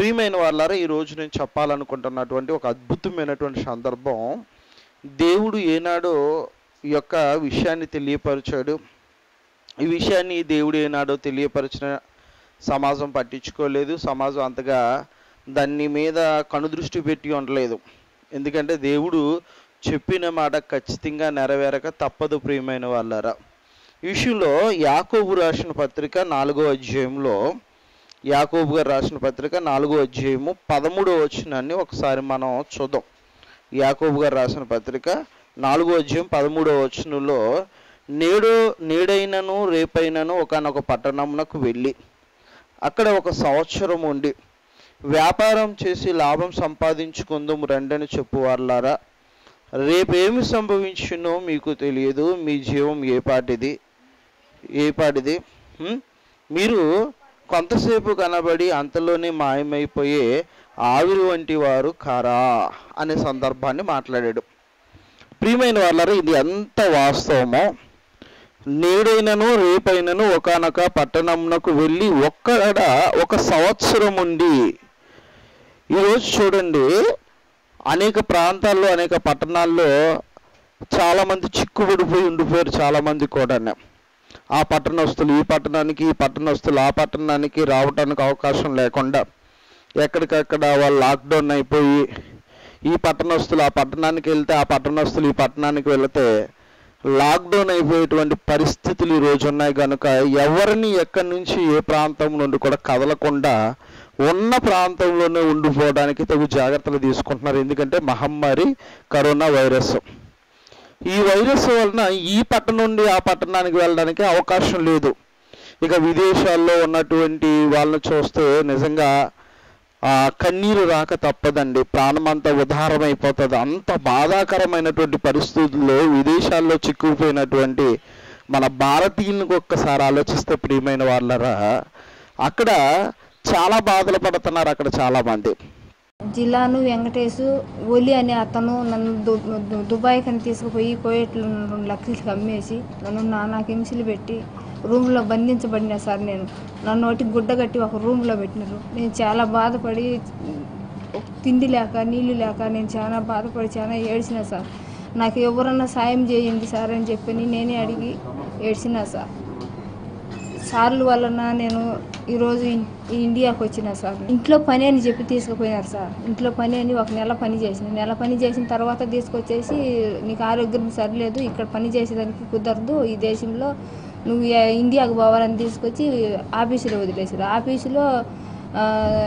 ప్రియమైన వాళ్ళారా ఈ రోజు నేను చెప్పాలనుకుంటున్నటువంటి ఒక అద్భుతమైనటువంటి సందర్భం దేవుడు ఏనాడో ఈ యొక్క విషయాన్ని తెలియపరిచాడు ఈ విషయాన్ని దేవుడు ఏనాడో తెలియపరిచిన సమాజం పట్టించుకోలేదు సమాజం అంతగా దాని మీద కనుదృష్టి పెట్టి ఉండలేదు ఎందుకంటే దేవుడు చెప్పిన మాట ఖచ్చితంగా నెరవేరక తప్పదు ప్రియమైన వాళ్ళారా ఈ విషయంలో యాకోబు రాసిన పత్రిక నాలుగో అధ్యాయంలో యాకోబు గారు రాసిన పత్రిక నాలుగో అధ్యాయము పదమూడో వచనాన్ని ఒకసారి మనం చూద్దాం యాకోబు గారు రాసిన పత్రిక నాలుగో అధ్యాయం పదమూడో వచనంలో నేడు నేడైనను రేపైనను ఒకనొక పట్టణమునకు వెళ్ళి అక్కడ ఒక సంవత్సరం ఉండి వ్యాపారం చేసి లాభం సంపాదించుకుందాం రండని చెప్పువార్లారా రేపేమి సంభవించునో మీకు తెలియదు మీ జీవం ఏ పాటిది ఏ పాటిది హ్మ్? మీరు కొంతసేపు కనబడి అంతలోనే మాయమైపోయే ఆవిరి వంటి వారు కారా అనే సందర్భాన్ని మాట్లాడాడు ప్రియమైన వాళ్ళారా ఇది ఎంత వాస్తవమో నేడైనను రేపైనను ఒకనొక పట్టణమునకు వెళ్ళి ఒక్కడ ఒక సంవత్సరం ఉండి ఈరోజు చూడండి అనేక ప్రాంతాల్లో అనేక పట్టణాల్లో చాలామంది చిక్కుబడిపోయి ఉండిపోయారు చాలామంది కూడా ఆ పట్టణస్తులు ఈ పట్టణానికి ఈ పట్టణస్తులు ఆ పట్టణానికి రావడానికి అవకాశం లేకుండా ఎక్కడికక్కడ వాళ్ళు లాక్డౌన్ అయిపోయి ఈ పట్టణస్తులు ఆ పట్టణానికి వెళ్తే ఆ పట్టణస్తులు ఈ పట్టణానికి వెళితే లాక్డౌన్ అయిపోయేటువంటి పరిస్థితులు ఈ రోజు ఉన్నాయి కనుక ఎవరిని ఎక్కడి నుంచి ఏ ప్రాంతం నుండి కూడా కదలకుండా ఉన్న ప్రాంతంలోనే ఉండిపోవడానికి తగు జాగ్రత్తలు తీసుకుంటున్నారు ఎందుకంటే మహమ్మారి కరోనా వైరస్ ఈ వైరస్ వలన ఈ పట్టణం నుండి ఆ పట్టణానికి వెళ్ళడానికి అవకాశం లేదు ఇక విదేశాల్లో ఉన్నటువంటి వాళ్ళని చూస్తే నిజంగా ఆ కన్నీరు రాక తప్పదండి ప్రాణం అంతా ఉదారమైపోతుంది అంత బాధాకరమైనటువంటి పరిస్థితుల్లో విదేశాల్లో చిక్కుకుపోయినటువంటి మన భారతీయులకు ఒక్కసారి ఆలోచిస్తే ప్రియమైన వాళ్ళరా అక్కడ చాలా బాధలు పడుతున్నారు అక్కడ చాలా మంది జిల్లాను వెంకటేశు ఒలి అనే అతను నన్ను దు- దు- దుబాయ్ కని తీసుకుపోయి కోయట్లో రెండు లక్షలకి అమ్మేసి నన్ను నానా హింసలు పెట్టి రూమ్లో బంధించబడినా సార్ నేను నన్ను ఒకటి గుడ్డ కట్టి ఒక రూమ్లో పెట్టినారు నేను చాలా బాధపడి ఒక తిండి లేక నీళ్లు లేక నేను చాలా బాధపడి చాలా ఏడ్చిన సార్ నాకు ఎవరన్నా సాయం చేయండి సార్ అని చెప్పని నేనే అడిగి ఏడ్చినా సార్ సార్లు వలన నేను ఈరోజు ఇన్- ఈ ఇండియాకి వచ్చిన సార్ ఇంట్లో పని అని చెప్పి తీసుకుపోయినారు సార్ ఇంట్లో పని అని ఒక నెల పని చేసిన నెల పని చేసిన తర్వాత తీసుకొచ్చేసి నీకు ఆరోగ్యం సరిలేదు ఇక్కడ పని చేసేదానికి కుదరదు ఈ దేశంలో నువ్వు ఏ- ఇండియాకు పోవాలని తీసుకొచ్చి ఆఫీసులో వదిలేసారు ఆఫీసులో ఆ,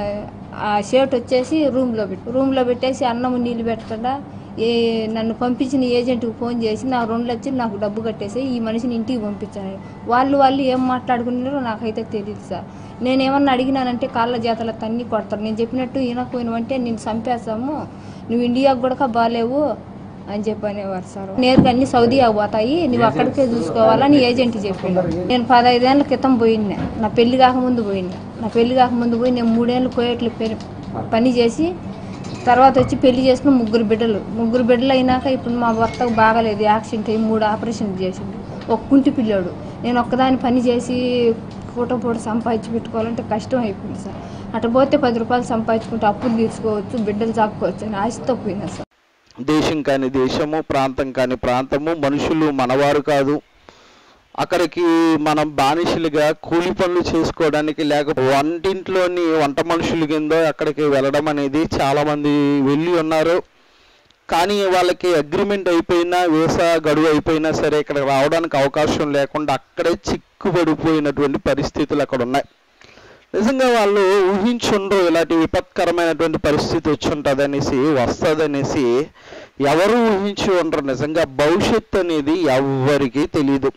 ఆ షర్ట్ వచ్చేసి రూమ్లో పెట్టు రూమ్లో పెట్టేసి అన్నం నీళ్ళు పెట్టకుండా ఏ నన్ను పంపించిన ఏజెంట్కి ఫోన్ చేసి నా రెండు లక్షలు నాకు డబ్బు కట్టేసి ఈ మనిషిని ఇంటికి పంపించాను వాళ్ళు వాళ్ళు ఏం మాట్లాడుకున్నారో నాకైతే తెలియదు సార్ నేను ఏమన్నా అడిగినానంటే కాళ్ళ జాతల తన్ని కొడతారు నేను చెప్పినట్టు వినకపోయినవంటే నేను చంపేస్తాము నువ్వు ఇండియాకు కూడా బాగాలేవు అని చెప్పి అనేవారు సార్ నేరుగా అన్ని సౌదీ పోతాయి నువ్వు అక్కడికే చూసుకోవాలని ఏజెంట్ చెప్పిండు నేను పదహైదేళ్ల క్రితం పోయినా నా పెళ్లి కాకముందు పోయినా నా పెళ్లి కాకముందు పోయి నేను మూడేళ్ళు కోయట్లు పెరి- పని చేసి తర్వాత వచ్చి పెళ్లి చేసుకుని ముగ్గురు బిడ్డలు ముగ్గురు బిడ్డలు అయినాక ఇప్పుడు మా భర్తకు బాగాలేదు యాక్సిడెంట్ అయ్యి మూడు ఆపరేషన్లు చేసిండు ఒక కుంటి పిల్లోడు నేను ఒక్కదాని పని చేసి పూట పూట సంపాదించి పెట్టుకోవాలంటే కష్టం అయిపోయింది సార్ అటు పోతే పది రూపాయలు సంపాదించుకుంటే అప్పులు తీసుకోవచ్చు బిడ్డలు చాపుకోవచ్చు అని ఆశతో పోయినా సార్ దేశం కాని దేశము ప్రాంతం కాని ప్రాంతము మనుషులు మనవారు కాదు అక్కడికి మనం బానిసలుగా కూలి పనులు చేసుకోవడానికి లేక వంటింట్లోని వంట మనుషుల కింద అక్కడికి వెళ్ళడం అనేది చాలా మంది వెళ్ళి ఉన్నారు కానీ వాళ్ళకి అగ్రిమెంట్ అయిపోయినా వీసా గడువు అయిపోయినా సరే ఇక్కడ రావడానికి అవకాశం లేకుండా అక్కడే చిక్కుపడిపోయినటువంటి పరిస్థితులు అక్కడ ఉన్నాయి నిజంగా వాళ్ళు ఊహించుండ్రు ఇలాంటి విపత్కరమైనటువంటి పరిస్థితి వచ్చి ఉంటుంది అనేసి వస్తుందనేసి ఎవరు ఊహించి ఉండరు నిజంగా భవిష్యత్తు అనేది ఎవ్వరికీ తెలియదు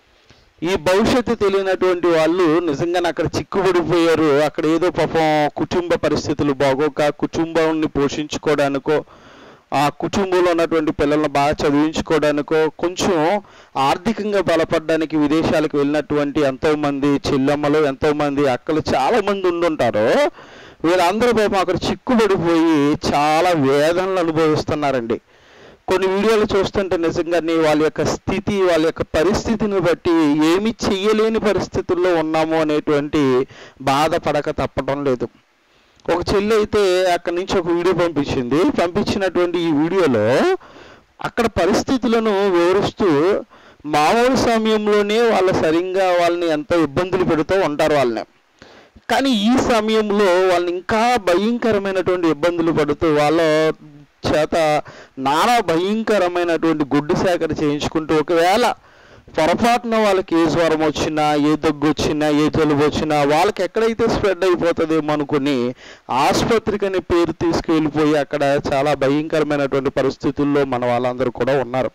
ఈ భవిష్యత్తు తెలియనటువంటి వాళ్ళు నిజంగానే అక్కడ చిక్కుబడిపోయారు అక్కడ ఏదో పాపం కుటుంబ పరిస్థితులు బాగోక కుటుంబాన్ని పోషించుకోవడానికో ఆ కుటుంబంలో ఉన్నటువంటి పిల్లల్ని బాగా చదివించుకోవడానికో కొంచెం ఆర్థికంగా బలపడడానికి విదేశాలకు వెళ్ళినటువంటి ఎంతో మంది చెల్లెమ్మలు ఎంతో మంది అక్కలు చాలా మంది ఉండుంటారు వీళ్ళందరూ పాపం అక్కడ చిక్కుబడిపోయి చాలా వేదనలు అనుభవిస్తున్నారండి కొన్ని వీడియోలు చూస్తుంటే నిజంగానే వాళ్ళ యొక్క స్థితి వాళ్ళ యొక్క పరిస్థితిని బట్టి ఏమి చెయ్యలేని పరిస్థితుల్లో ఉన్నాము అనేటువంటి బాధపడక తప్పడం లేదు ఒక చెల్లి అయితే అక్కడి నుంచి ఒక వీడియో పంపించింది పంపించినటువంటి ఈ వీడియోలో అక్కడ పరిస్థితులను వివరిస్తూ మామూలు సమయంలోనే వాళ్ళ సరిగ్గా వాళ్ళని ఎంతో ఇబ్బందులు పెడుతూ ఉంటారు వాళ్ళని కానీ ఈ సమయంలో వాళ్ళని ఇంకా భయంకరమైనటువంటి ఇబ్బందులు పడుతూ వాళ్ళ చేత నానా భయంకరమైనటువంటి గుడ్డు సేకరణ చేయించుకుంటూ ఒకవేళ పొరపాటున వాళ్ళకి ఏ జ్వరం వచ్చినా ఏ దగ్గు వచ్చినా ఏ జలుబు వచ్చినా వాళ్ళకి ఎక్కడైతే స్ప్రెడ్ అయిపోతుందేమో అనుకుని ఆసుపత్రికి అనే పేరు తీసుకువెళ్ళిపోయి అక్కడ చాలా భయంకరమైనటువంటి పరిస్థితుల్లో మన వాళ్ళందరూ కూడా ఉన్నారు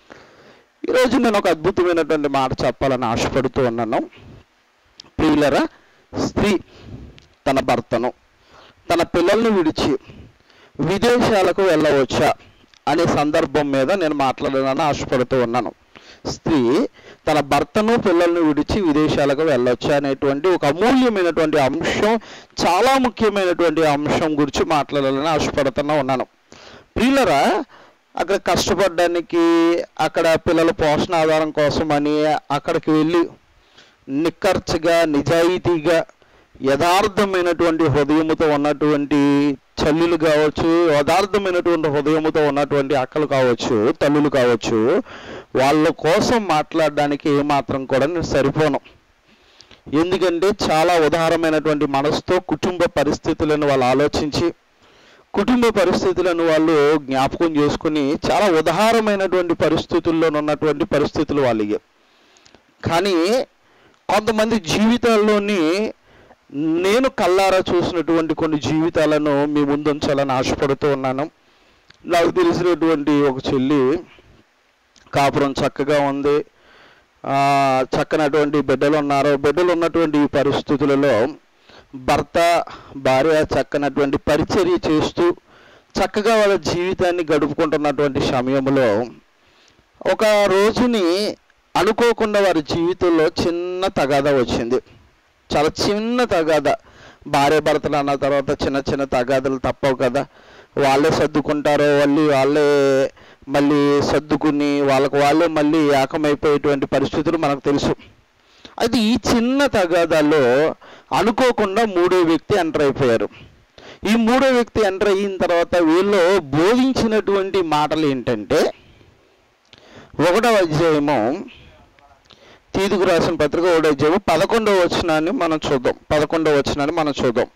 ఈరోజు నేను ఒక అద్భుతమైనటువంటి మాట చెప్పాలని ఆశపడుతూ ఉన్నాను ప్రియులరా స్త్రీ తన భర్తను తన పిల్లల్ని విడిచి విదేశాలకు వెళ్ళవచ్చా అనే సందర్భం మీద నేను మాట్లాడాలని ఆశపడుతూ ఉన్నాను స్త్రీ తన భర్తను పిల్లల్ని విడిచి విదేశాలకు వెళ్ళొచ్చా అనేటువంటి ఒక అమూల్యమైనటువంటి అంశం చాలా ముఖ్యమైనటువంటి అంశం గురించి మాట్లాడాలని ఆశపడుతున్నా ఉన్నాను ప్రియులరా అక్కడ కష్టపడడానికి అక్కడ పిల్లల పోషణ ఆధారం కోసం అని అక్కడికి వెళ్ళి నిక్కర్చగా నిజాయితీగా యథార్థమైనటువంటి హృదయముతో ఉన్నటువంటి చల్లులు కావచ్చు యథార్థమైనటువంటి హృదయముతో ఉన్నటువంటి అక్కలు కావచ్చు తల్లులు కావచ్చు వాళ్ళ కోసం మాట్లాడడానికి ఏమాత్రం కూడా నేను సరిపోను ఎందుకంటే చాలా ఉదారమైనటువంటి మనసుతో కుటుంబ పరిస్థితులను వాళ్ళు ఆలోచించి కుటుంబ పరిస్థితులను వాళ్ళు జ్ఞాపకం చేసుకుని చాలా ఉదారమైనటువంటి పరిస్థితుల్లో ఉన్నటువంటి పరిస్థితులు వాళ్ళకి కానీ కొంతమంది జీవితాల్లోని నేను కల్లారా చూసినటువంటి కొన్ని జీవితాలను మీ ముందు ఉంచాలని ఆశపడుతూ ఉన్నాను నాకు తెలిసినటువంటి ఒక చెల్లి కాపురం చక్కగా ఉంది ఆ, చక్కనటువంటి బిడ్డలు ఉన్నారు బిడ్డలు ఉన్నటువంటి ఈ పరిస్థితులలో భర్త భార్య చక్కనటువంటి పరిచర్య చేస్తూ చక్కగా వాళ్ళ జీవితాన్ని గడుపుకుంటున్నటువంటి సమయంలో ఒక రోజుని అనుకోకుండా వారి జీవితంలో చిన్న తగాదా వచ్చింది చాలా చిన్న తగాదా భార్య భర్తలు అన్న తర్వాత చిన్న చిన్న తగాదాలు తప్పవు కదా వాళ్ళే సర్దుకుంటారో వాళ్ళు వాళ్ళే మళ్ళీ సర్దుకుని వాళ్ళకు వాళ్ళే మళ్ళీ ఏకమైపోయేటువంటి పరిస్థితులు మనకు తెలుసు అయితే ఈ చిన్న తగాదాల్లో అనుకోకుండా మూడో వ్యక్తి ఎంటర్ అయిపోయారు ఈ మూడో వ్యక్తి ఎంటర్ అయిన తర్వాత వీళ్ళు బోధించినటువంటి మాటలు ఏంటంటే ఒకటవ అధ్యాయము తీదుకు రాసిన పత్రిక ఒకటో అధ్యాయము పదకొండవ వచనాన్ని మనం చూద్దాం పదకొండవ వచనాన్ని మనం చూద్దాం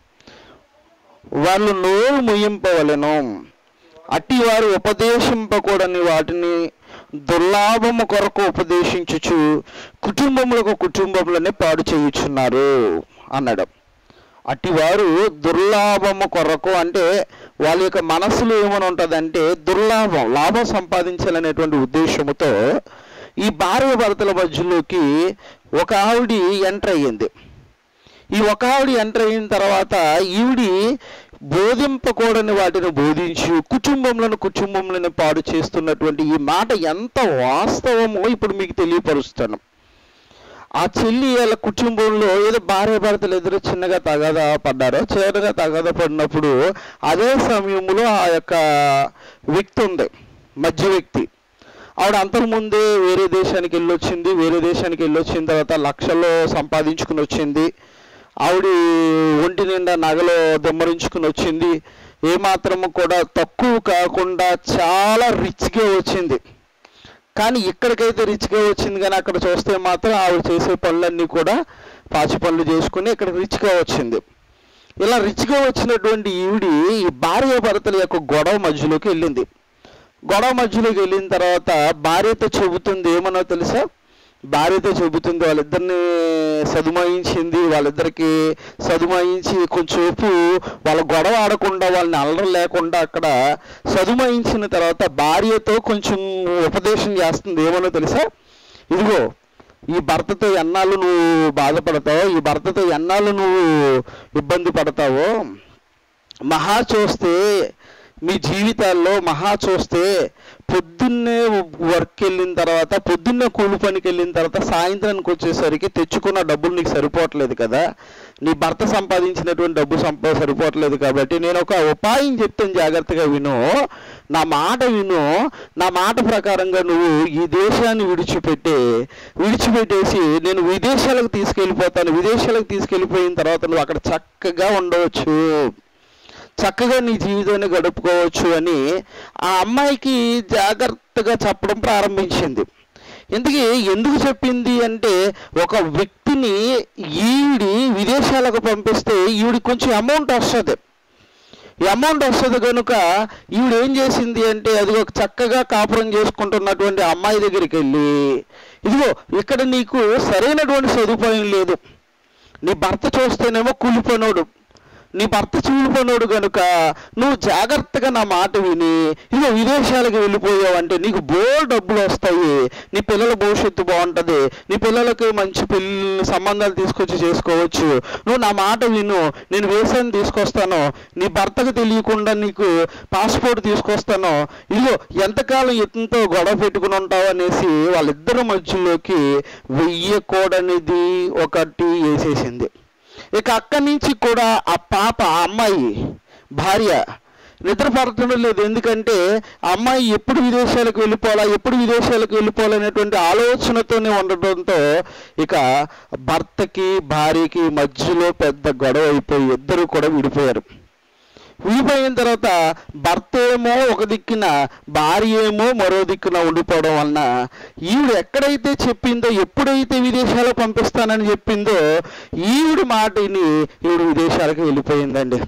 వాళ్ళు నోరు ముయింపవలెను అట్టి వారు ఉపదేశింపకూడని వాటిని దుర్లాభము కొరకు ఉపదేశించుచు కుటుంబములకు కుటుంబములనే పాడు చేయుచున్నారు అన్నాడు అటివారు దుర్లాభము కొరకు అంటే వాళ్ళ యొక్క మనసులో ఏమని ఉంటుందంటే దుర్లాభం లాభం సంపాదించాలనేటువంటి ఉద్దేశముతో ఈ భార్య భర్తల మధ్యలోకి ఒక ఆవిడ ఎంటర్ అయ్యింది ఈ ఒక ఆవిడ ఎంటర్ అయిన తర్వాత ఈవిడి బోధింపకూడని వాటిని బోధించి కుటుంబంలో కుటుంబంలో పాడు చేస్తున్నటువంటి ఈ మాట ఎంత వాస్తవమో ఇప్పుడు మీకు తెలియపరుస్తాను ఆ చెల్లి వాళ్ళ కుటుంబంలో ఏదో భార్య భర్తలు ఎదురు చిన్నగా తగాదా పడ్డారో చిన్నగా తగాదా పడినప్పుడు అదే సమయంలో ఆ యొక్క వ్యక్తి ఉంది మధ్య వ్యక్తి ఆవిడ అంతకుముందే వేరే దేశానికి వెళ్ళొచ్చింది వేరే దేశానికి వెళ్ళొచ్చిన తర్వాత లక్షల్లో సంపాదించుకుని వచ్చింది ఆవిడ ఒంటి నిండా నగలు దొమ్మరించుకుని వచ్చింది ఏమాత్రము కూడా తక్కువ కాకుండా చాలా రిచ్గా వచ్చింది కానీ ఇక్కడికైతే రిచ్గా వచ్చింది కానీ అక్కడ చూస్తే మాత్రం ఆవిడ చేసే పనులన్నీ కూడా పాచి పనులు చేసుకుని ఇక్కడ రిచ్గా వచ్చింది ఇలా రిచ్గా వచ్చినటువంటి ఈవిడి ఈ భార్య భర్తల యొక్క గొడవ మధ్యలోకి వెళ్ళింది గొడవ మధ్యలోకి వెళ్ళిన తర్వాత భార్యతో చెబుతుంది ఏమనో తెలుసా భార్యతో చెబుతుంది వాళ్ళిద్దరిని సదుమాయించింది వాళ్ళిద్దరికి సదుమాయించి కొంచెంసేపు వాళ్ళ గొడవ ఆడకుండా వాళ్ళని అల్లరి లేకుండా అక్కడ సదుమాయించిన తర్వాత భార్యతో కొంచెం ఉపదేశం చేస్తుంది ఏమనో తెలుసా ఇదిగో ఈ భర్తతో ఎన్నాళ్ళు నువ్వు బాధపడతావో ఈ భర్తతో ఎన్నాళ్ళు నువ్వు ఇబ్బంది పడతావో మహా చూస్తే మీ జీవితాల్లో మహా చూస్తే పొద్దున్నే వర్క్ వెళ్ళిన తర్వాత పొద్దున్నే కూలి పనికి వెళ్ళిన తర్వాత సాయంత్రానికి వచ్చేసరికి తెచ్చుకున్న డబ్బులు నీకు సరిపోవట్లేదు కదా నీ భర్త సంపాదించినటువంటి డబ్బు సంపా సరిపోవట్లేదు కాబట్టి నేను ఒక ఉపాయం చెప్తాను జాగ్రత్తగా విను నా మాట విను నా మాట ప్రకారంగా నువ్వు ఈ దేశాన్ని విడిచిపెట్టే విడిచిపెట్టేసి నేను విదేశాలకు తీసుకెళ్ళిపోతాను విదేశాలకు తీసుకెళ్ళిపోయిన తర్వాత నువ్వు అక్కడ చక్కగా ఉండవచ్చు చక్కగా నీ జీవితాన్ని గడుపుకోవచ్చు అని ఆ అమ్మాయికి జాగ్రత్తగా చెప్పడం ప్రారంభించింది ఇందుకే ఎందుకు చెప్పింది అంటే ఒక వ్యక్తిని ఈవిడి విదేశాలకు పంపిస్తే ఈవిడికి కొంచెం అమౌంట్ వస్తుంది ఈ అమౌంట్ వస్తుంది కనుక ఈవిడ ఏం చేసింది అంటే అది ఒక చక్కగా కాపురం చేసుకుంటున్నటువంటి అమ్మాయి దగ్గరికి వెళ్ళి ఇదిగో ఇక్కడ నీకు సరైనటువంటి సదుపాయం లేదు నీ భర్త చూస్తేనేమో కూలిపోనోడు నీ భర్త చూలిపోనోడు కనుక నువ్వు జాగ్రత్తగా నా మాట విని ఇదిగో విదేశాలకు వెళ్ళిపోయావంటే నీకు బోల్ డబ్బులు వస్తాయి నీ పిల్లల భవిష్యత్తు బాగుంటుంది నీ పిల్లలకి మంచి పిల్ల సంబంధాలు తీసుకొచ్చి చేసుకోవచ్చు నువ్వు నా మాట విను నేను వేసాన్ని తీసుకొస్తాను నీ భర్తకు తెలియకుండా నీకు పాస్పోర్ట్ తీసుకొస్తాను ఇదిగో ఎంతకాలం ఎంతో గొడవ పెట్టుకుని ఉంటావు అనేసి వాళ్ళిద్దరి మధ్యలోకి వెయ్యకూడనిది ఒకటి వేసేసింది ఇక అక్కడి నుంచి కూడా ఆ పాప ఆ అమ్మాయి భార్య నిద్ర పడటం లేదు ఎందుకంటే ఆ అమ్మాయి ఎప్పుడు విదేశాలకు వెళ్ళిపోవాలా ఎప్పుడు విదేశాలకు వెళ్ళిపోవాలనేటువంటి ఆలోచనతోనే ఉండటంతో ఇక భర్తకి భార్యకి మధ్యలో పెద్ద గొడవ అయిపోయి ఇద్దరు కూడా విడిపోయారు విడిపోయిన తర్వాత భర్త ఏమో ఒక దిక్కున భార్య ఏమో మరో దిక్కున ఉండిపోవడం వలన ఈవిడ ఎక్కడైతే చెప్పిందో ఎప్పుడైతే విదేశాలకు పంపిస్తానని చెప్పిందో ఈవిడ మాటని ఈవిడ విదేశాలకు వెళ్ళిపోయిందండి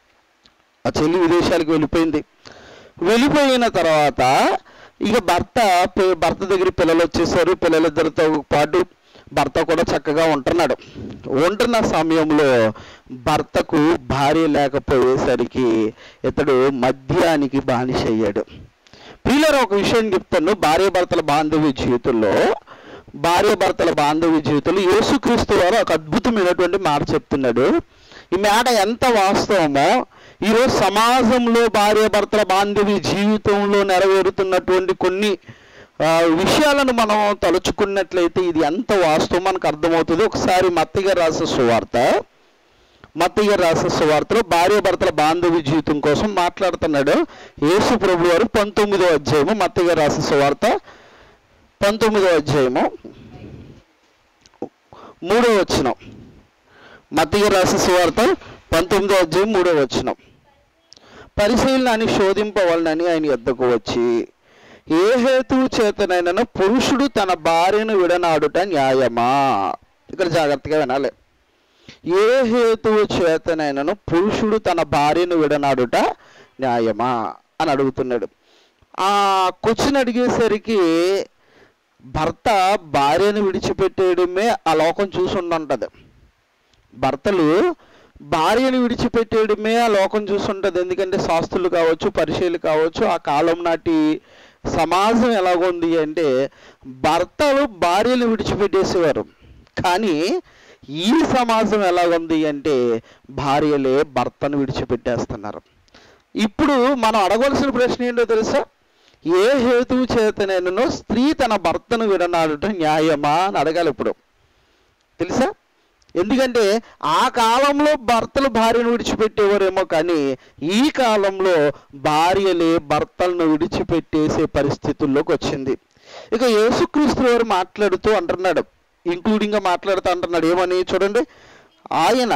ఆ చెల్లి విదేశాలకు వెళ్ళిపోయింది వెళ్ళిపోయిన తర్వాత ఇక భర్త పి- భర్త దగ్గర పిల్లలు వచ్చేసారు పిల్లలిద్దరితో పాటు భర్త కూడా చక్కగా ఉంటున్నాడు ఉంటున్న సమయంలో భర్తకు భార్య లేకపోయేసరికి ఇతడు మద్యానికి బానిస అయ్యాడు ప్రియులరా ఒక విషయం చెప్తాను భార్య భర్తల బాంధవ్య జీవితంలో భార్య భర్తల బాంధవ్య జీవితంలో యేసుక్రీస్తు వారు ఒక అద్భుతమైనటువంటి మాట చెప్తున్నాడు ఈ మాట ఎంత వాస్తవమో ఈరోజు సమాజంలో భార్య భర్తల బాంధవ్య జీవితంలో నెరవేరుతున్నటువంటి కొన్ని ఆ, విషయాలను మనం తలుచుకున్నట్లయితే ఇది ఎంత వాస్తవం మనకు అర్థమవుతుంది ఒకసారి మత్తిగా రాసే సువార్త మత్తయ్య రాసే సువార్తలో భార్య భర్తల బాంధవ్య జీవితం కోసం మాట్లాడుతున్నాడు యేసు ప్రభు వారు పంతొమ్మిదో అధ్యాయము మత్తయ్య రాసే సువార్త పంతొమ్మిదో అధ్యాయము మూడో వచనం మత్తయ్య రాసే సువార్త పంతొమ్మిదో అధ్యాయం మూడో వచనం పరిశీలనని శోధింపవలనని ఆయన ఎద్దకు వచ్చి ఏ హేతువు చేతనైనా పురుషుడు తన భార్యను విడనాడుట న్యాయమా ఇక్కడ జాగ్రత్తగా వినాలి ఏ హేతువు చేతనైనను పురుషుడు తన భార్యను విడనాడుట న్యాయమా అని అడుగుతున్నాడు ఆ క్వశ్చన్ అడిగేసరికి భర్త భార్యను విడిచిపెట్టేయడమే ఆ లోకం చూసి ఉండుంటది భర్తలు భార్యను విడిచిపెట్టేయడమే ఆ లోకం చూసుంటది ఎందుకంటే శాస్త్రులు కావచ్చు పరిచయలు కావచ్చు ఆ కాలం నాటి సమాజం ఎలాగుంది అంటే భర్తలు భార్యను విడిచిపెట్టేసేవారు కానీ ఈ సమాజం ఎలాగుంది అంటే భార్యలే భర్తను విడిచిపెట్టేస్తున్నారు ఇప్పుడు మనం అడగవలసిన ప్రశ్న ఏంటో తెలుసా ఏ హేతువు చేతనైనను స్త్రీ తన భర్తను విడనాడుట న్యాయమా అని అడగాలి ఇప్పుడు తెలుసా ఎందుకంటే ఆ కాలంలో భర్తలు భార్యను విడిచిపెట్టేవారేమో కానీ ఈ కాలంలో భార్యలే భర్తలను విడిచిపెట్టేసే పరిస్థితుల్లోకి వచ్చింది ఇక యేసుక్రీస్తు వారు మాట్లాడుతూ అంటున్నాడు ఇంక్లూడింగ్ గా మాట్లాడుతూ అంటున్నాడు ఏమని చూడండి ఆయన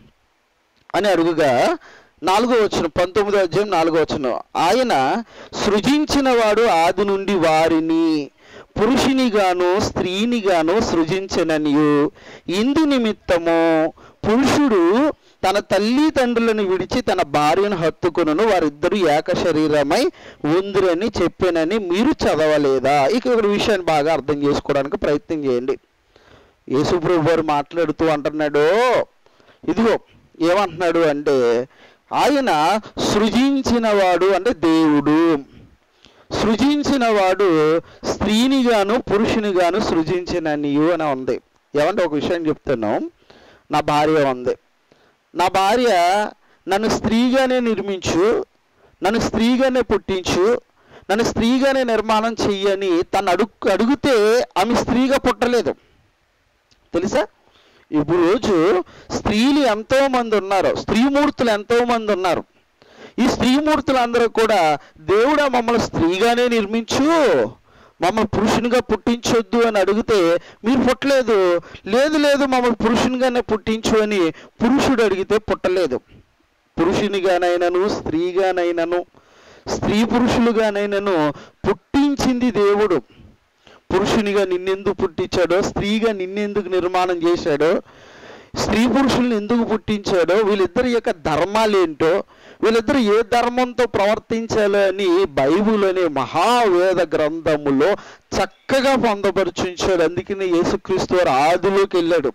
అని అడుగుగా నాలుగో వచ్చిన పంతొమ్మిదో అధ్యాయం నాలుగో వచ్చిన ఆయన సృజించిన వాడు ఆది నుండి వారిని పురుషునిగాను స్త్రీనిగాను సృజించననియు ఇందు నిమిత్తము పురుషుడు తన తల్లి తండ్రులను విడిచి తన భార్యను హత్తుకును వారిద్దరూ ఏక శరీరమై ఉందిరని చెప్పానని మీరు చదవలేదా ఇక ఇక్కడ విషయాన్ని బాగా అర్థం చేసుకోవడానికి ప్రయత్నం చేయండి యేసుప్రభు వారు మాట్లాడుతూ అంటున్నాడు ఇదిగో ఏమంటున్నాడు అంటే ఆయన సృజించినవాడు అంటే దేవుడు సృజించిన వాడు స్త్రీనిగాను పురుషునిగాను సృజించిన నీవు అని ఉంది ఏమంటే ఒక విషయం చెప్తాను నా భార్య ఉంది నా భార్య నన్ను స్త్రీగానే నిర్మించు నన్ను స్త్రీగానే పుట్టించు నన్ను స్త్రీగానే నిర్మాణం చెయ్యని తను అడుగు అడిగితే ఆమె స్త్రీగా పుట్టలేదు తెలుసా ఇప్పుడు రోజు స్త్రీలు ఎంతో మంది ఉన్నారు స్త్రీమూర్తులు ఎంతో మంది ఉన్నారు ఈ స్త్రీమూర్తులు అందరూ కూడా దేవుడా మమ్మల్ని స్త్రీగానే నిర్మించు మమ్మల్ని పురుషునిగా పుట్టించొద్దు అని అడిగితే మీరు పుట్టలేదు లేదు లేదు మమ్మల్ని పురుషునిగానే పుట్టించు అని పురుషుడు అడిగితే పుట్టలేదు పురుషునిగానైనను స్త్రీగానైనను స్త్రీ పురుషులుగానైనను పుట్టించింది దేవుడు పురుషునిగా నిన్నెందుకు పుట్టించాడో స్త్రీగా నిన్నెందుకు నిర్మాణం చేశాడో స్త్రీ పురుషుల్ని ఎందుకు పుట్టించాడో వీళ్ళిద్దరి యొక్క ధర్మాలేంటో వీళ్ళిద్దరు ఏ ధర్మంతో ప్రవర్తించాలో అని బైబుల్ అనే మహావేద గ్రంథములో చక్కగా పొందపరుచుంచాడు అందుకనే యేసుక్రీస్తు వారు ఆదిలోకి వెళ్ళాడు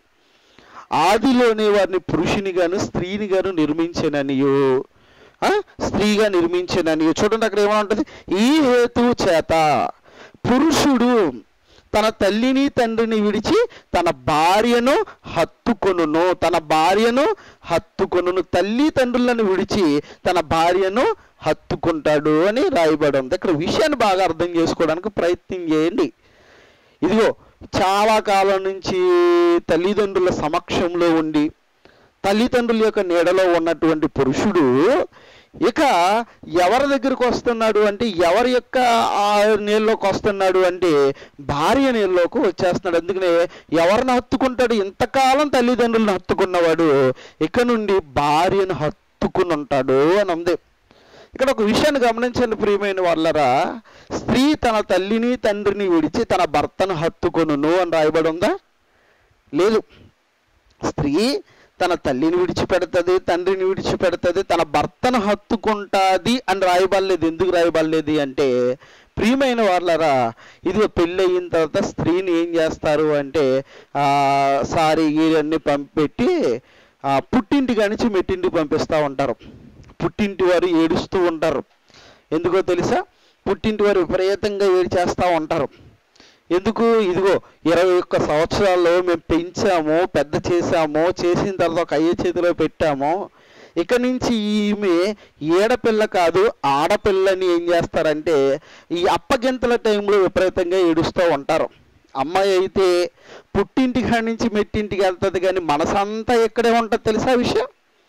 ఆదిలోనే వారిని పురుషుని గాను స్త్రీని గాను నిర్మించననియో ఆ? స్త్రీగా నిర్మించననియో చూడండి అక్కడ ఏమంటుంది ఈ హేతువు చేత పురుషుడు తన తల్లిని తండ్రిని విడిచి తన భార్యను హత్తుకొనును తన భార్యను హత్తుకొనును తల్లి తండ్రులను విడిచి తన భార్యను హత్తుకుంటాడు అని రాయబడి ఉంది ఇక్కడ విషయాన్ని బాగా అర్థం చేసుకోవడానికి ప్రయత్నం చేయండి ఇదిగో చాలా కాలం నుంచి తల్లిదండ్రుల సమక్షంలో ఉండి తల్లిదండ్రుల యొక్క నీడలో ఉన్నటువంటి పురుషుడు ఇక ఎవరి దగ్గరికి వస్తున్నాడు అంటే ఎవరి యొక్క ఆ నీళ్ళలోకి వస్తున్నాడు అంటే భార్య నీళ్ళలోకి వచ్చేస్తున్నాడు అందుకనే ఎవరిని హత్తుకుంటాడు ఇంతకాలం తల్లిదండ్రులను హత్తుకున్నవాడు ఇక నుండి భార్యను హత్తుకుని ఉంటాడు అని ఉంది ఇక్కడ ఒక విషయాన్ని గమనించండి ప్రియమైన వాళ్ళరా స్త్రీ తన తల్లిని తండ్రిని విడిచి తన భర్తను హత్తుకొనును అని రాయబడి ఉందా లేదు స్త్రీ తన తల్లిని విడిచిపెడుతుంది తండ్రిని విడిచిపెడుతుంది తన భర్తను హత్తుకుంటాది అని రాయబడలేదు ఎందుకు రాయబడలేదు అంటే ప్రియమైన వాళ్ళరా ఇది పెళ్ళి అయిన తర్వాత స్త్రీని ఏం చేస్తారు అంటే ఆ, సారీ ఇవన్నీ పంపెట్టి ఆ, పుట్టింటి కానించి మెట్టింటికి పంపిస్తూ ఉంటారు పుట్టింటి వారు ఏడుస్తూ ఉంటారు ఎందుకో తెలుసా పుట్టింటి వారు విపరీతంగా ఏడ్చేస్తూ ఉంటారు ఎందుకు ఇదిగో ఇరవై ఒక్క సంవత్సరాల్లో మేము పెంచాము పెద్ద చేసాము చేసిన తర్వాత ఒక అయ్య చేతిలో పెట్టాము ఇక నుంచి ఈమె ఏడపిల్ల కాదు ఆడపిల్లని ఏం చేస్తారంటే ఈ అప్పగింతల టైంలో విపరీతంగా ఏడుస్తూ ఉంటారు అమ్మాయి అయితే పుట్టింటి కాడి నుంచి మెట్టింటికి వెళ్తుంది కానీ మనసంతా ఎక్కడే ఉంటుంది తెలుసా విషయం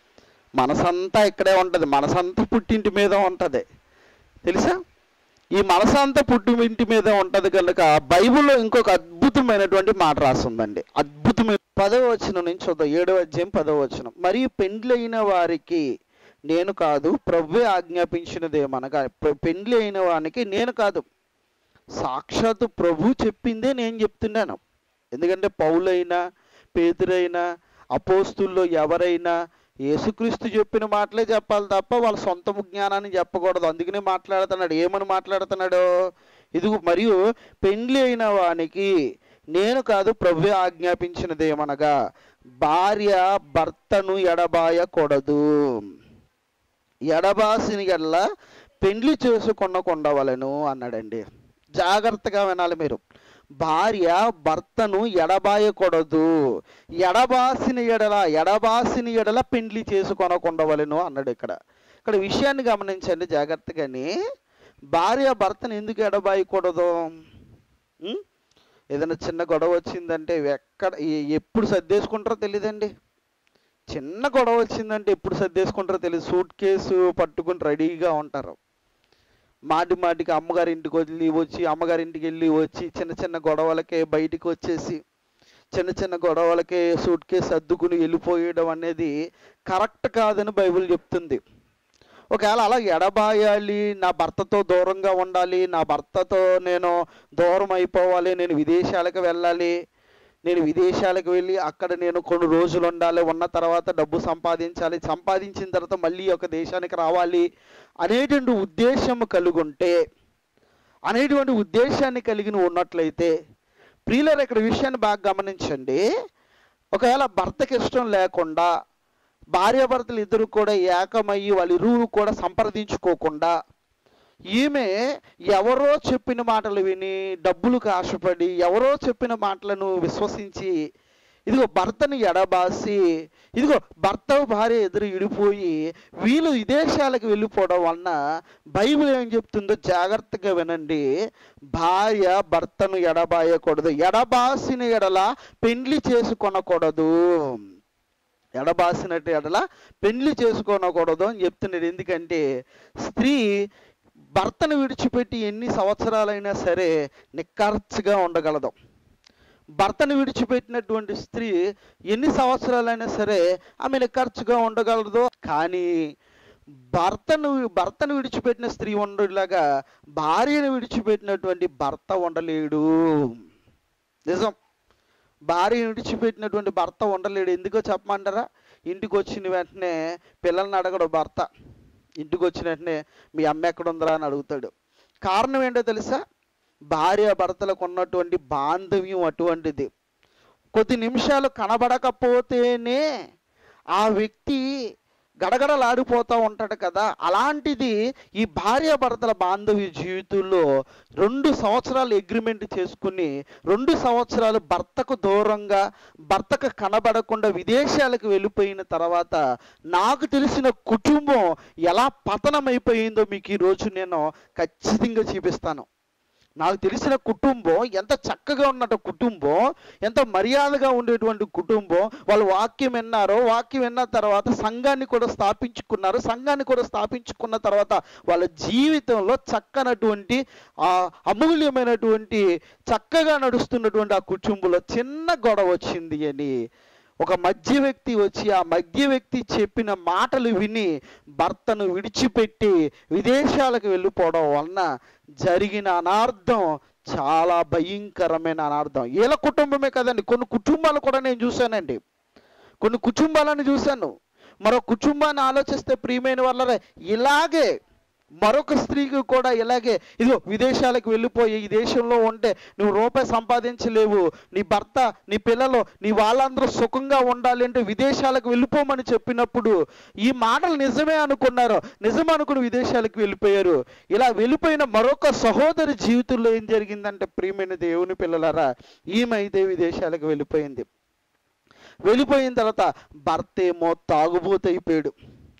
మనసంతా ఇక్కడే ఉంటుంది మనసంతా పుట్టింటి మీద ఉంటుంది తెలుసా ఈ మనసంతా పుట్టింటి మీద ఉంటుంది కనుక బైబిల్లో ఇంకొక అద్భుతమైనటువంటి మాట రాస్తుందండి అద్భుతమైన పదవ వచనం నుంచి చూద్దాం ఏడవ అధ్యాయం పదవ వచనం మరియు పెండ్లైన వారికి నేను కాదు ప్రభువే ఆజ్ఞాపించినదేమనగా పె- పెండ్లి అయిన వానికి నేను కాదు సాక్షాత్తు ప్రభు చెప్పిందే నేను చెప్తున్నాను ఎందుకంటే పౌలైనా పేతురైనా అపోస్తుల్లో ఎవరైనా యేసుక్రీస్తు చెప్పిన మాటలే చెప్పాలి తప్ప వాళ్ళ సొంత జ్ఞానాన్ని చెప్పకూడదు అందుకనే మాట్లాడుతున్నాడు ఏమని మాట్లాడుతున్నాడు ఇది మరియు పెండ్లి అయిన వానికి నేను కాదు ప్రభు ఆజ్ఞాపించినదేమనగా భార్య భర్తను ఎడబాయకూడదు ఎడబాసిన గల్ల పెండ్లి చేసుకున్న కొండవలను అన్నాడండి జాగ్రత్తగా వినాలి మీరు భార్య భర్తను ఎడబాయకూడదు ఎడబాసిన ఎడల ఎడబాసిన ఎడల పెండ్లి చేసుకొనకుండవలను అన్నాడు ఇక్కడ ఇక్కడ విషయాన్ని గమనించండి జాగ్రత్తగాని భార్య భర్తను ఎందుకు ఎడబాయకూడదు ఉం? ఏదైనా చిన్న గొడవ వచ్చిందంటే ఎక్కడ ఎ- ఎప్పుడు సర్దేసుకుంటారో తెలియదండి చిన్న గొడవ వచ్చిందంటే ఎప్పుడు సర్దేసుకుంటారో తెలియదు సూట్ కేసు పట్టుకుని రెడీగా ఉంటారు మాటి మాటికి అమ్మగారి ఇంటికి వెళ్ళి వచ్చి అమ్మగారి ఇంటికి వెళ్ళి వచ్చి చిన్న చిన్న గొడవలకే బయటికి వచ్చేసి చిన్న చిన్న గొడవలకే సూట్ కేసు అద్దుకుని వెళ్ళిపోయడం అనేది కరెక్ట్ కాదని బైబిల్ చెప్తుంది ఒకవేళ అలా ఎడబాయాలి నా భర్తతో దూరంగా ఉండాలి నా భర్తతో నేను దూరం అయిపోవాలి నేను విదేశాలకు వెళ్ళాలి నేను విదేశాలకు వెళ్ళి అక్కడ నేను కొన్ని రోజులు ఉండాలి ఉన్న తర్వాత డబ్బు సంపాదించాలి సంపాదించిన తర్వాత మళ్ళీ ఒక దేశానికి రావాలి అనేటువంటి ఉద్దేశం కలిగి ఉంటే అనేటువంటి ఉద్దేశాన్ని కలిగి ఉన్నట్లయితే ప్రియులర్ ఇక్కడ విషయాన్ని బాగా గమనించండి ఒకవేళ భర్తకి ఇష్టం లేకుండా భార్యాభర్తలు ఇద్దరు కూడా ఏకమయ్యి వాళ్ళ ఇరువురు కూడా సంప్రదించుకోకుండా ఈమె ఎవరో చెప్పిన మాటలు విని డబ్బులకు ఆశపడి ఎవరో చెప్పిన మాటలను విశ్వసించి ఇదిగో భర్తను ఎడబాసి ఇదిగో భర్త భార్య ఎదురు ఇడిపోయి వీళ్ళు విదేశాలకు వెళ్ళిపోవడం వలన బైబిల్ ఏం చెప్తుందో జాగ్రత్తగా వినండి భార్య భర్తను ఎడబాయకూడదు ఎడబాసిన ఎడల పెండ్లి చేసుకొనకూడదు ఎడబాసినట్టు ఎడల పెండ్లి చేసుకోనకూడదు అని చెప్తున్నాడు ఎందుకంటే స్త్రీ భర్తను విడిచిపెట్టి ఎన్ని సంవత్సరాలైనా సరే నిక్కర్చుగా ఉండగలదు భర్తను విడిచిపెట్టినటువంటి స్త్రీ ఎన్ని సంవత్సరాలైనా సరే ఆమె నిక్కర్చుగా ఉండగలదు కానీ భర్తను భర్తను విడిచిపెట్టిన స్త్రీ ఉండలాగా భార్యను విడిచిపెట్టినటువంటి భర్త ఉండలేడు నిజం భార్యను విడిచిపెట్టినటువంటి భర్త ఉండలేడు ఎందుకో చెప్పమంటారా ఇంటికి వచ్చిన వెంటనే పిల్లల్ని అడగడు భర్త ఇంటికి వచ్చిన వెంటనే మీ అమ్మ ఎక్కడ ఉందిరా అని అడుగుతాడు కారణం ఏంటో తెలుసా భార్య భర్తలకు ఉన్నటువంటి బాంధవ్యం అటువంటిది కొద్ది నిమిషాలు కనబడకపోతేనే ఆ వ్యక్తి గడగడలాడిపోతూ ఉంటాడు కదా అలాంటిది ఈ భార్యాభర్తల బాంధవ్య జీవితంలో రెండు సంవత్సరాలు అగ్రిమెంట్ చేసుకుని రెండు సంవత్సరాలు భర్తకు దూరంగా భర్తకు కనబడకుండా విదేశాలకు వెళ్ళిపోయిన తర్వాత నాకు తెలిసిన కుటుంబం ఎలా పతనమైపోయిందో మీకు ఈరోజు నేను ఖచ్చితంగా చూపిస్తాను నాకు తెలిసిన కుటుంబం ఎంత చక్కగా ఉన్నట్టు కుటుంబం ఎంత మర్యాదగా ఉండేటువంటి కుటుంబం వాళ్ళు వాక్యం విన్నారో వాక్యం విన్న తర్వాత సంఘాన్ని కూడా స్థాపించుకున్నారు సంఘాన్ని కూడా స్థాపించుకున్న తర్వాత వాళ్ళ జీవితంలో చక్కనటువంటి ఆ అమూల్యమైనటువంటి చక్కగా నడుస్తున్నటువంటి ఆ కుటుంబంలో చిన్న గొడవ వచ్చింది అని ఒక మధ్య వ్యక్తి వచ్చి ఆ మధ్య వ్యక్తి చెప్పిన మాటలు విని భర్తను విడిచిపెట్టి విదేశాలకు వెళ్ళిపోవడం వలన జరిగిన అనార్థం చాలా భయంకరమైన అనార్థం వీళ్ళ కుటుంబమే కదండి కొన్ని కుటుంబాలు కూడా నేను చూశానండి కొన్ని కుటుంబాలను చూశాను మరో కుటుంబాన్ని ఆలోచిస్తే ప్రియమైన వాళ్ళ ఇలాగే మరొక స్త్రీకి కూడా ఇలాగే ఇదిగో విదేశాలకు వెళ్ళిపోయి ఈ దేశంలో ఉంటే నువ్వు రూపాయి సంపాదించలేవు నీ భర్త నీ పిల్లలు నీ వాళ్ళందరూ సుఖంగా ఉండాలి అంటే విదేశాలకు వెళ్ళిపోమని చెప్పినప్పుడు ఈ మాటలు నిజమే అనుకున్నారు నిజం అనుకుని విదేశాలకు వెళ్ళిపోయారు ఇలా వెళ్ళిపోయిన మరొక సహోదరి జీవితంలో ఏం జరిగిందంటే ప్రియమైన దేవుని పిల్లలారా ఈమె అయితే విదేశాలకు వెళ్ళిపోయింది వెళ్ళిపోయిన తర్వాత భర్త ఏమో తాగుబోతైపోయాడు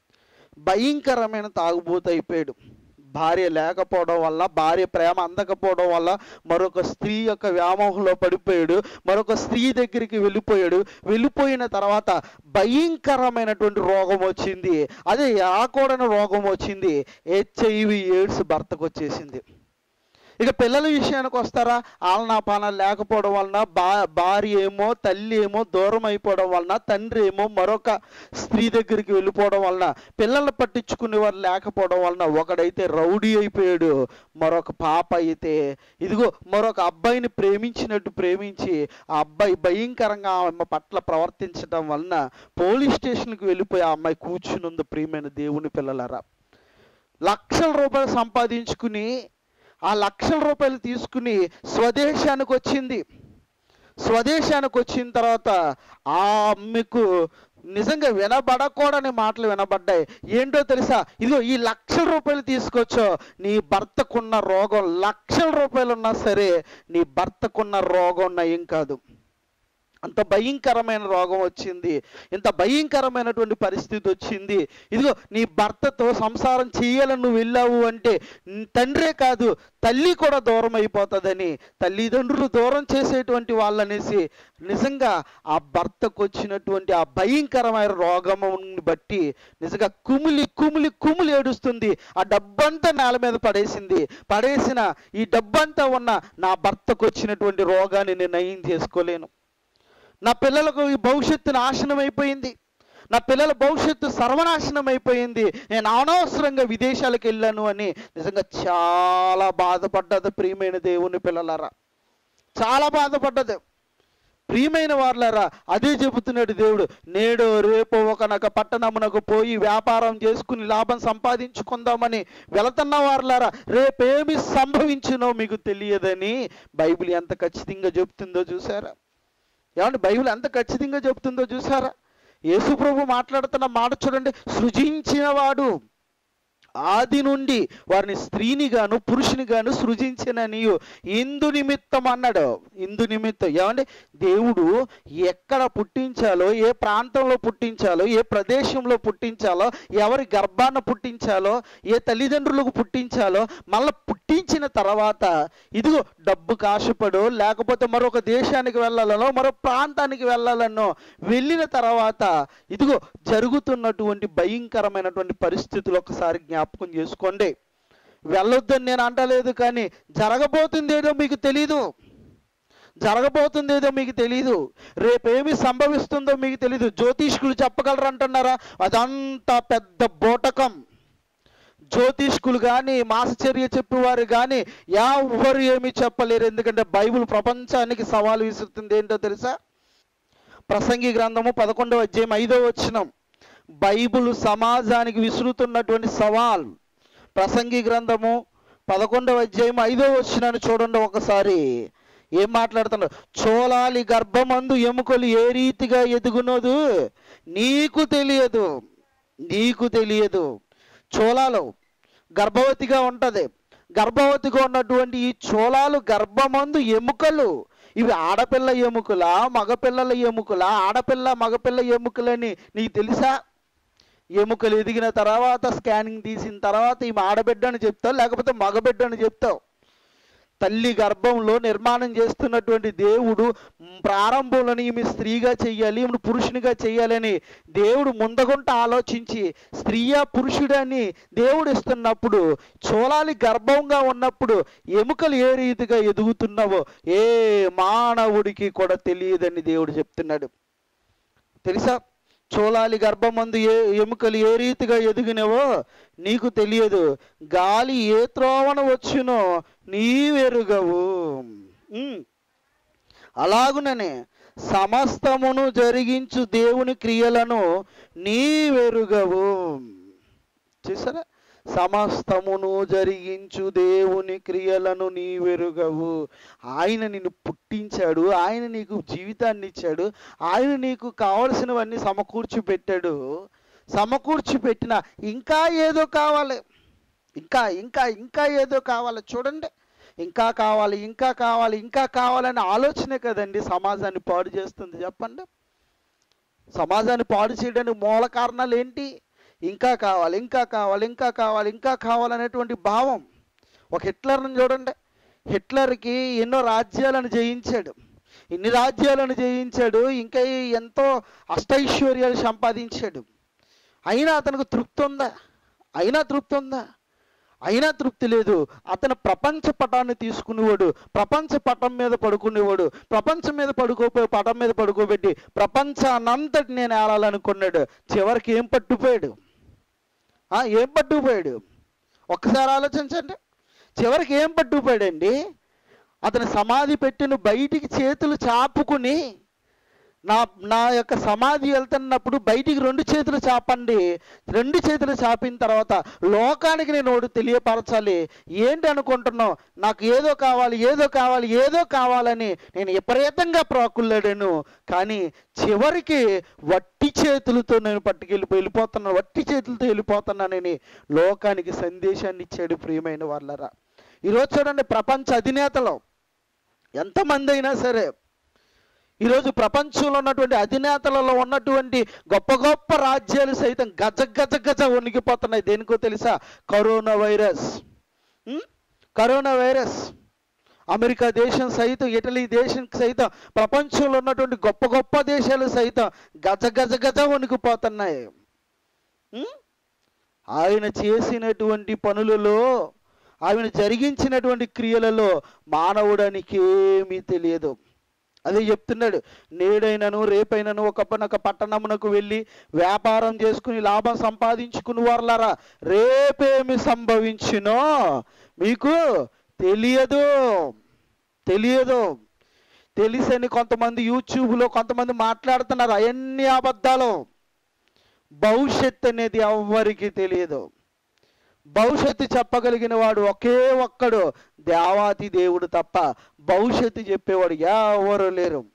భయంకరమైన తాగుబోతు అయిపోయాడు భార్య లేకపోవడం వల్ల భార్య ప్రేమ అందకపోవడం వల్ల మరొక స్త్రీ యొక్క వ్యామోహంలో పడిపోయాడు మరొక స్త్రీ దగ్గరికి వెళ్ళిపోయాడు వెళ్ళిపోయిన తర్వాత భయంకరమైనటువంటి రోగం వచ్చింది అదే రాకూడని రోగం వచ్చింది హెచ్ఐవి ఎయిడ్స్ భర్తకు వచ్చేసింది ఇక పిల్లల విషయానికి వస్తారా ఆలనా పానాలు లేకపోవడం వలన బా భార్య ఏమో తల్లి ఏమో దూరం అయిపోవడం వలన తండ్రి ఏమో మరొక స్త్రీ దగ్గరికి వెళ్ళిపోవడం వలన పిల్లల్ని పట్టించుకునే వారు లేకపోవడం వలన ఒకడైతే రౌడీ అయిపోయాడు మరొక పాప అయితే ఇదిగో మరొక అబ్బాయిని ప్రేమించినట్టు ప్రేమించి ఆ అబ్బాయి భయంకరంగా ఆమె పట్ల ప్రవర్తించడం వలన పోలీస్ స్టేషన్కి వెళ్ళిపోయి ఆ అమ్మాయి కూర్చుని ఉంది ప్రియమైన దేవుని పిల్లలారా లక్షల రూపాయలు సంపాదించుకుని ఆ లక్షల రూపాయలు తీసుకుని స్వదేశానికి వచ్చింది స్వదేశానికి వచ్చిన తర్వాత ఆ అమ్మకు నిజంగా వినబడకూడని మాటలు వినబడ్డాయి ఏంటో తెలుసా ఇదిగో ఈ లక్షల రూపాయలు తీసుకొచ్చో నీ భర్తకున్న రోగం లక్షల రూపాయలు ఉన్నా సరే నీ భర్తకున్న రోగం నయం కాదు అంత భయంకరమైన రోగం వచ్చింది ఇంత భయంకరమైనటువంటి పరిస్థితి వచ్చింది ఇదిగో నీ భర్తతో సంసారం చేయాలని నువ్వు వెళ్ళావు అంటే న్- తండ్రే కాదు తల్లి కూడా దూరం అయిపోతుందని తల్లిదండ్రులు దూరం చేసేటువంటి వాళ్ళనేసి నిజంగా ఆ భర్తకు వచ్చినటువంటి ఆ భయంకరమైన రోగముని బట్టి నిజంగా కుమిలి కుమిలి కుమిలి ఏడుస్తుంది ఆ డబ్బంతా నేల మీద పడేసింది పడేసిన ఈ డబ్బంతా ఉన్న నా భర్తకు వచ్చినటువంటి రోగాన్ని నేను నయం చేసుకోలేను నా పిల్లలకు ఈ భవిష్యత్తు నాశనం అయిపోయింది నా పిల్లల భవిష్యత్తు సర్వనాశనం అయిపోయింది నేను అనవసరంగా విదేశాలకు వెళ్ళాను అని నిజంగా చాలా బాధపడ్డది ప్రియమైన దేవుని పిల్లలారా చాలా బాధపడ్డది ప్రియమైన వార్లారా అదే చెబుతున్నాడు దేవుడు నేడు రేపు ఒకనొక పట్టణమునకు పోయి వ్యాపారం చేసుకుని లాభం సంపాదించుకుందామని వెళుతున్న వార్లారా రేపేమి సంభవించునో మీకు తెలియదని బైబిల్ ఎంత ఖచ్చితంగా చెబుతుందో చూసారా ఏమంటే బైబిల్ ఎంత ఖచ్చితంగా చెప్తుందో చూసారా యేసుప్రభు మాట్లాడుతున్న మాట చూడండి సృజించిన వాడు ఆది నుండి వారిని స్త్రీని గాను పురుషుని గాను సృజించిన నీయు ఇందు నిమిత్తం అన్నాడు ఇందు నిమిత్తం ఏమండి దేవుడు ఎక్కడ పుట్టించాలో ఏ ప్రాంతంలో పుట్టించాలో ఏ ప్రదేశంలో పుట్టించాలో ఎవరి గర్భాన పుట్టించాలో ఏ తల్లిదండ్రులకు పుట్టించాలో మళ్ళీ పుట్టించిన తర్వాత ఇదిగో డబ్బుకు ఆశపడో లేకపోతే మరొక దేశానికి వెళ్ళాలనో మరో ప్రాంతానికి వెళ్ళాలనో వెళ్ళిన తర్వాత ఇదిగో జరుగుతున్నటువంటి భయంకరమైనటువంటి పరిస్థితులు ఒకసారి జ్ఞాపకం చేసుకోండి వెళ్ళొద్దని నేను అంటలేదు కానీ జరగబోతుంది ఏదో మీకు తెలీదు జరగబోతుంది ఏదో మీకు తెలీదు రేపేమి సంభవిస్తుందో మీకు తెలీదు జ్యోతిష్కులు చెప్పగలరు అంటున్నారా అదంతా పెద్ద బోటకం జ్యోతిష్కులు కానీ మాసచర్య చెప్పేవారు కానీ ఎవరు ఏమీ చెప్పలేరు ఎందుకంటే బైబిల్ ప్రపంచానికి సవాలు విసురుతుంది ఏంటో తెలుసా ప్రసంగి గ్రంథము పదకొండవ అధ్యాయం ఐదో వచ్చినం బైబిల్ సమాజానికి విసురుతున్నటువంటి సవాల్ ప్రసంగి గ్రంథము పదకొండవ అధ్యాయం ఐదో వచ్చినాను చూడండి ఒకసారి ఏం మాట్లాడుతున్నాడు చోళాలి గర్భమందు ఎముకలు ఏ రీతిగా ఎదుగునోదు నీకు తెలియదు నీకు తెలియదు చోళాలు గర్భవతిగా ఉంటది గర్భవతిగా ఉన్నటువంటి ఈ చోళాలు గర్భమందు ఎముకలు ఇవి ఆడపిల్ల ఎముకలా మగపిల్లల ఎముకలా ఆడపిల్ల మగపిల్ల ఎముకలని నీకు తెలుసా ఎముకలు ఎదిగిన తర్వాత స్కానింగ్ తీసిన తర్వాత ఈమె ఆడబిడ్డ అని చెప్తావు లేకపోతే మగబిడ్డ అని చెప్తావు తల్లి గర్భంలో నిర్మాణం చేస్తున్నటువంటి దేవుడు మ్, ప్రారంభంలో ఈమె స్త్రీగా చెయ్యాలి ఈమెను పురుషునిగా చెయ్యాలని దేవుడు ముందగుంట ఆలోచించి స్త్రీయా పురుషుడని దేవుడు ఇస్తున్నప్పుడు చోళాలి గర్భంగా ఉన్నప్పుడు ఎముకలు ఏ రీతిగా ఎదుగుతున్నావో ఏ మానవుడికి కూడా తెలియదని దేవుడు చెప్తున్నాడు తెలుసా చోళాలి గర్భమందు ఏ ఎముకలు ఏ రీతిగా ఎదిగినవో నీకు తెలియదు గాలి ఏ త్రోవన వచ్చునో నీవెరుగవు ఉమ్. అలాగుననే సమస్తమును జరిగించు దేవుని క్రియలను నీవెరుగవు చూసారా సమస్తమును జరిగించు దేవుని క్రియలను నీవెరుగవు ఆయన నిన్ను పుట్టించాడు ఆయన నీకు జీవితాన్ని ఇచ్చాడు ఆయన నీకు కావలసినవన్నీ సమకూర్చి పెట్టాడు సమకూర్చి పెట్టిన ఇంకా ఏదో కావాలి ఇంకా ఇంకా ఇంకా ఏదో కావాలి చూడండి ఇంకా కావాలి ఇంకా కావాలి ఇంకా కావాలనే ఆలోచనే కదండి సమాజాన్ని పాడు చేస్తుంది చెప్పండి సమాజాన్ని పాడు చేయడానికి మూల కారణాలు ఏంటి ఇంకా కావాలి ఇంకా కావాలి ఇంకా కావాలి ఇంకా కావాలనేటువంటి భావం ఒక హిట్లర్ని చూడండి హిట్లర్కి ఎన్నో రాజ్యాలను జయించాడు ఇన్ని రాజ్యాలను జయించాడు ఇంకా ఎంతో అష్టైశ్వర్యాలు సంపాదించాడు అయినా అతనికి తృప్తి ఉందా అయినా తృప్తి ఉందా అయినా తృప్తి లేదు అతను ప్రపంచ పటాన్ని తీసుకునేవాడు ప్రపంచ పటం మీద పడుకునేవాడు ప్రపంచం మీద పడుకోపోయి పటం మీద పడుకోబెట్టి ప్రపంచానంతటి నేను ఏలాలనుకున్నాడు చివరికి ఏం పట్టుపోయాడు ఆ, ఏం పట్టుకుపోయాడు ఒక్కసారి ఆలోచించండి చివరికి ఏం పట్టుకుపోయాడండి అతని సమాధి పెట్టిన బయటికి చేతులు చాపుకుని నా నా యొక్క సమాధి వెళ్తున్నప్పుడు బయటికి రెండు చేతులు చాపండి రెండు చేతులు చాపిన తర్వాత లోకానికి నేను ఒకటి తెలియపరచాలి ఏంటి అనుకుంటున్నావు నాకు ఏదో కావాలి ఏదో కావాలి ఏదో కావాలని నేను విపరీతంగా ప్రాకుల్లాడాను కానీ చివరికి వట్టి చేతులతో నేను పట్టుకెళ్ళిపోయి వెళ్ళిపోతున్నాను వట్టి చేతులతో వెళ్ళిపోతున్నానని లోకానికి సందేశాన్ని ఇచ్చాడు ప్రియమైన వాళ్ళరా ఈరోజు చూడండి ప్రపంచ అధినేతలు ఎంతమంది అయినా సరే ఈరోజు ప్రపంచంలో ఉన్నటువంటి అధినేతలలో ఉన్నటువంటి గొప్ప గొప్ప రాజ్యాలు సైతం గజ గజ గజ వణికిపోతున్నాయి దేనికో తెలుసా కరోనా వైరస్ ఉం? కరోనా వైరస్ అమెరికా దేశం సైతం ఇటలీ దేశం సైతం ప్రపంచంలో ఉన్నటువంటి గొప్ప గొప్ప దేశాలు సైతం గజ గజ గజ వణికిపోతున్నాయి ఉం? ఆయన చేసినటువంటి పనులలో ఆయన జరిగించినటువంటి క్రియలలో మానవుడానికి ఏమీ తెలియదు అదే చెప్తున్నాడు నేడైనను రేపైనను ఒకనొక పట్టణమునకు వెళ్ళి వ్యాపారం చేసుకుని లాభం సంపాదించుకుని వారులారా రేపేమి సంభవించునో మీకు తెలియదు తెలియదు తెలిసని కొంతమంది యూట్యూబ్లో కొంతమంది మాట్లాడుతున్నారు అవన్నీ అబద్ధాలు భవిష్యత్ అనేది ఎవ్వరికీ తెలియదు భవిష్యత్తు చెప్పగలిగిన వాడు ఒకే ఒక్కడు దేవాతి దేవుడు తప్ప భవిష్యత్తు చెప్పేవాడు ఎవరు లేరు